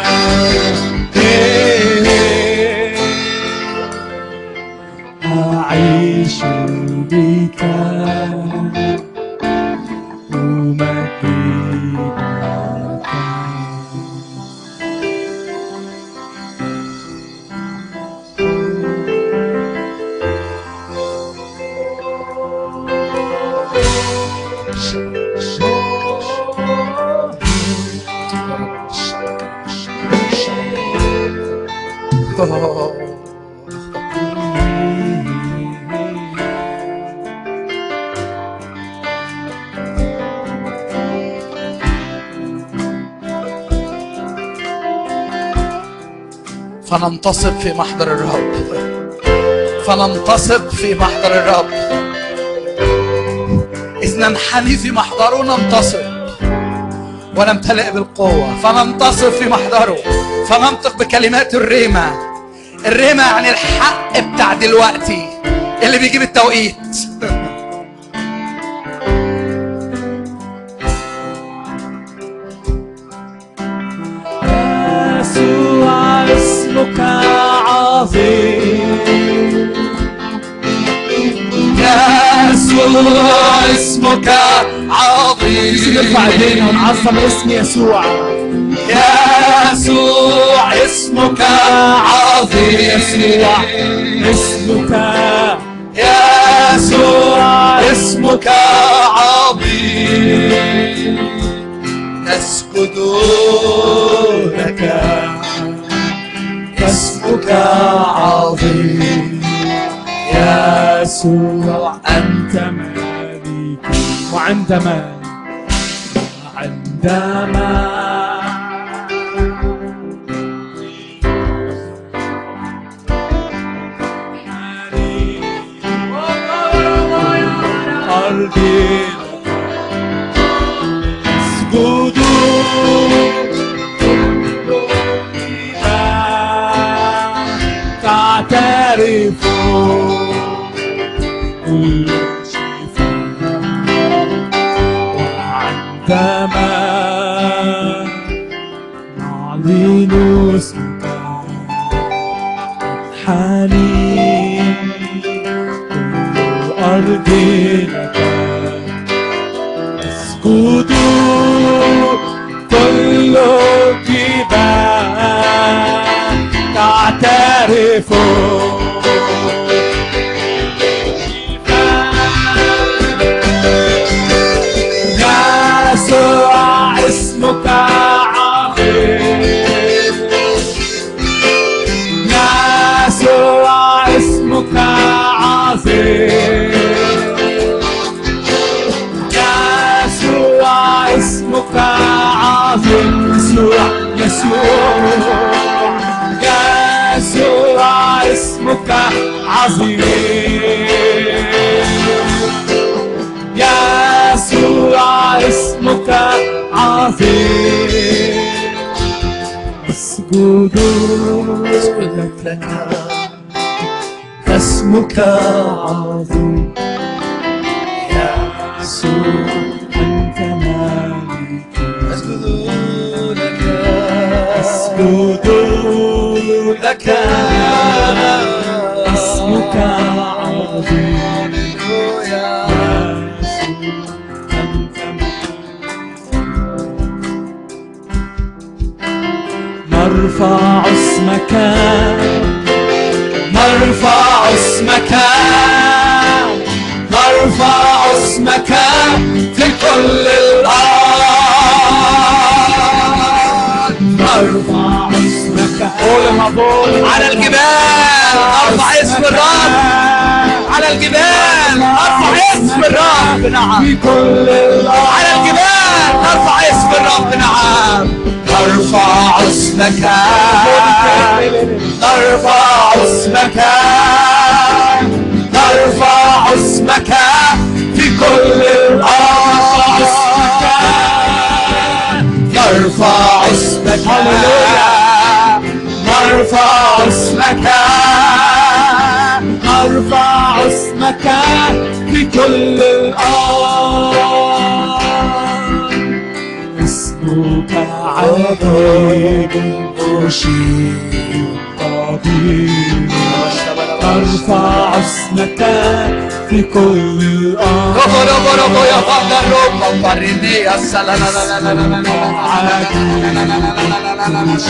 أعيش بك أمجدك فننتصب في محضر الرب فننتصب في محضر الرب إذ ننحني في محضره ننتصب ونمتلئ بالقوة فننتصب في محضره فننطق بكلمات الريمة الريمة يعني الحق بتاع دلوقتي اللي بيجيب التوقيت يسوع اسمك عظيم يسوع اسمك عظيم نرفع ايدينا ونعظم اسم يسوع يسوع اسمك عظيم يسوع اسمك يسوع اسمك عظيم نسجد لك اسمك عظيم يسوع أنت مالكي وعندما وعندما أرضي اسجد تعترف كل شفاء وعندما نعلن اسمك حنين كل الأرض لك اسجد كل الجبال تعترف يسوع اسمك عظيم يسوع اسمك عظيم يسوع اسمك عظيم يسوع يسوع يسوع اسمك عظيم يسوع اسمك عظيم اسجد لك اسمك عظيم يسوع أنت مالك اسجد لك اسجد لك اسمك عظيم يا نرفع اسمك نرفع اسمك نرفع اسمك في كل الأرض نرفع اسمك قول ما بقول على الجبال ارفع اسم الرب على الجبال ارفع اسم الرب نعم في كل الأرض على الجبال نرفع اسم الرب نعم نرفع اسمك نرفع اسمك نرفع اسمك في كل الأرض نرفع اسمك نرفع اسمك نرفع اسمك في كل الأرض اسمك عجيب مشير قدير نرفع اسمك في كل الأرض روبو روبو روبو يا فضل روبو فرني يا سلام لا لا لا لا لا لا لا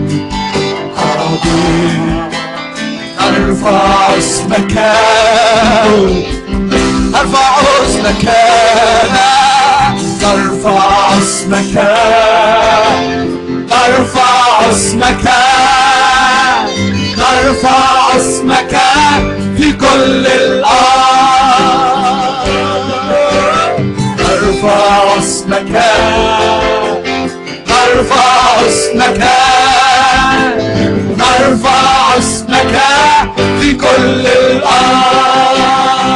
قدير نرفع اسمك نرفع اسمك نرفع اسمك نرفع اسمك نرفع اسمك في كل الأرض نرفع اسمك نرفع اسمك نرفع اسمك في كل الأرض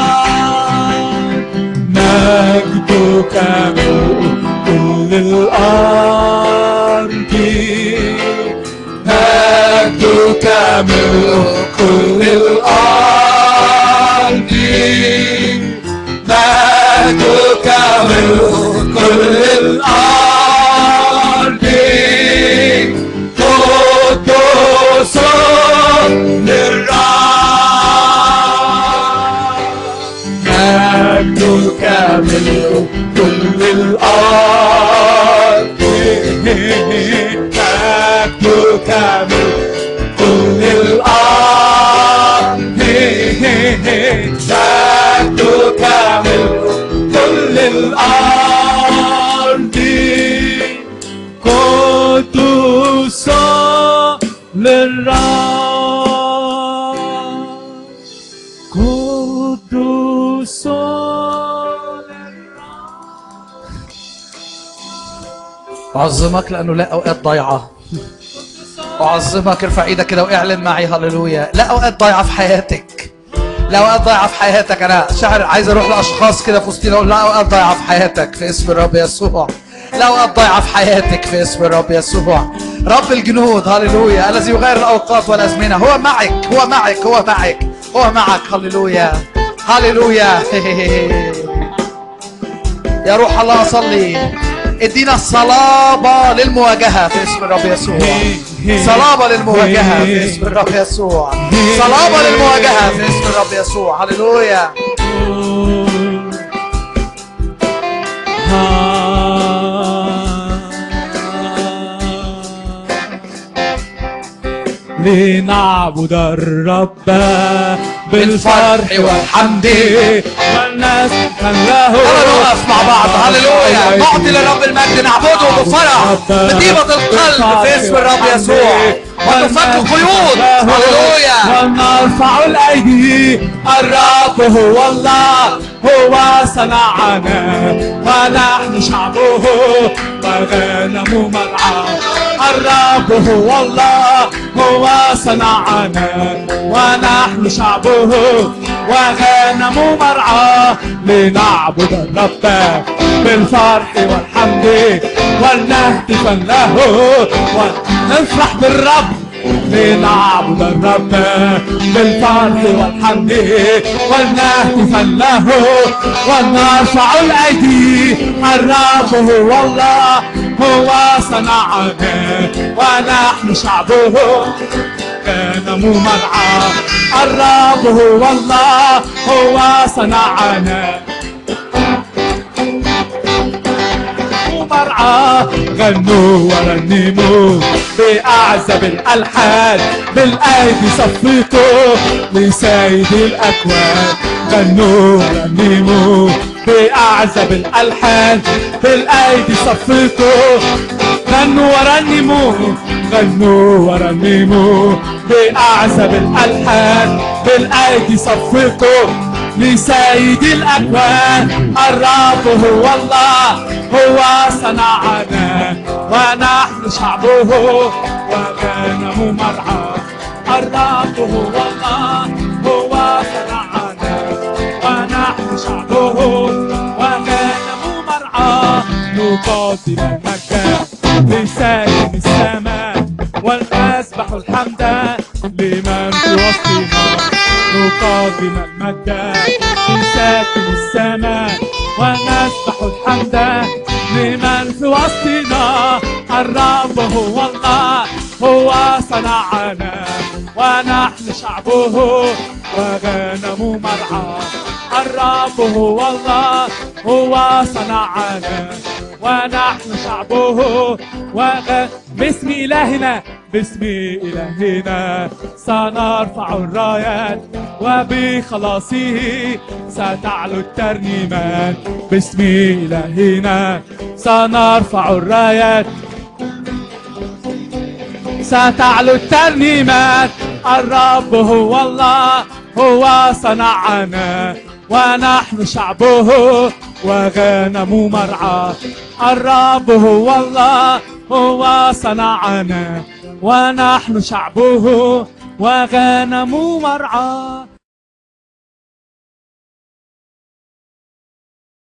مجدك ملء كل الأرض مجدك ملء كل الأرض مجدك ملء كل الأرض قدوس للرب مجدك ملء كل الأرض مجدك ملء كل الأرض مجدك ملء كل الأرض قدوس للرب قدوس أعظمك لأنه لا أوقات ضايعة أعظمك ارفع إيدك كده واعلن معي هللويا لا أوقات ضايعة في حياتك لا أوقات ضايعة في حياتك أنا شاعر عايز أروح لأشخاص كده في وسطينا أقول لا أوقات ضايعة في حياتك في اسم الرب يسوع لا أوقات ضايعة في حياتك في اسم الرب يسوع رب الجنود هللويا الذي يغير الأوقات والأزمنة هو معك هو معك هو معك هو معك هللويا هللويا يا روح الله صلي ادينا الصلابة للمواجهة في اسم الرب يسوع صلابة للمواجهة في اسم الرب يسوع صلابة للمواجهة في اسم الرب يسوع هللويا لنعبد الرب بالفرح والحمد والناس له يلا نقف مع بعض هللويا نعطي للرب المجد نعبده بفرح بطيبة القلب في اسم الرب يسوع ونفك قيود هللويا ونرفع الايدي الرب هو الله هو صنعنا ونحن شعبه وغنم مرعاه الرب هو الله هو صنعنا ونحن شعبه وغنم مرعاه لنعبد الرب بالفرح والحمد ولنهتف له ونفرح بالرب لنعبد الرب بالفرح والحمد ولنهتف له ونرفع الايدي الرب هو الله هو صنعنا ونحن شعبه غنم مرعى الرب هو الله هو صنعنا مرعى غنوا ورنموا بأعزب الألحان بالأيدي صفقوا لسيد الأكوان غنوا ورنموا بأعزب الألحان بالأيدي صفقوا غنوا ورنموا غنوا ورنموا بأعزب الألحان بالأيدي صفقوا لسيد الأكوان الرب هو الله هو صنعنا ونحن شعبه وغنم مرعاه الرب هو الله هو صنعنا ونحن شعبه وغنم مرعاه نقاتل المكان لساكن السماء ونسبح الحمد لمن في وسطنا نقدم المجد لساكن السماء ونسبح الحمد لمن في وسطنا الرب هو الله هو صنعنا ونحن شعبه وغنم مرعاه الرب هو الله هو صنعنا ونحن شعبه وغ... باسم إلهنا باسم إلهنا سنرفع الرايات وبخلاصه ستعلو الترنيمات باسم إلهنا سنرفع الرايات ستعلو الترنيمات الرب هو الله هو صنعنا ونحن شعبه وغنم مرعاه الرب هو الله هو صنعنا ونحن شعبه وغنم مرعاه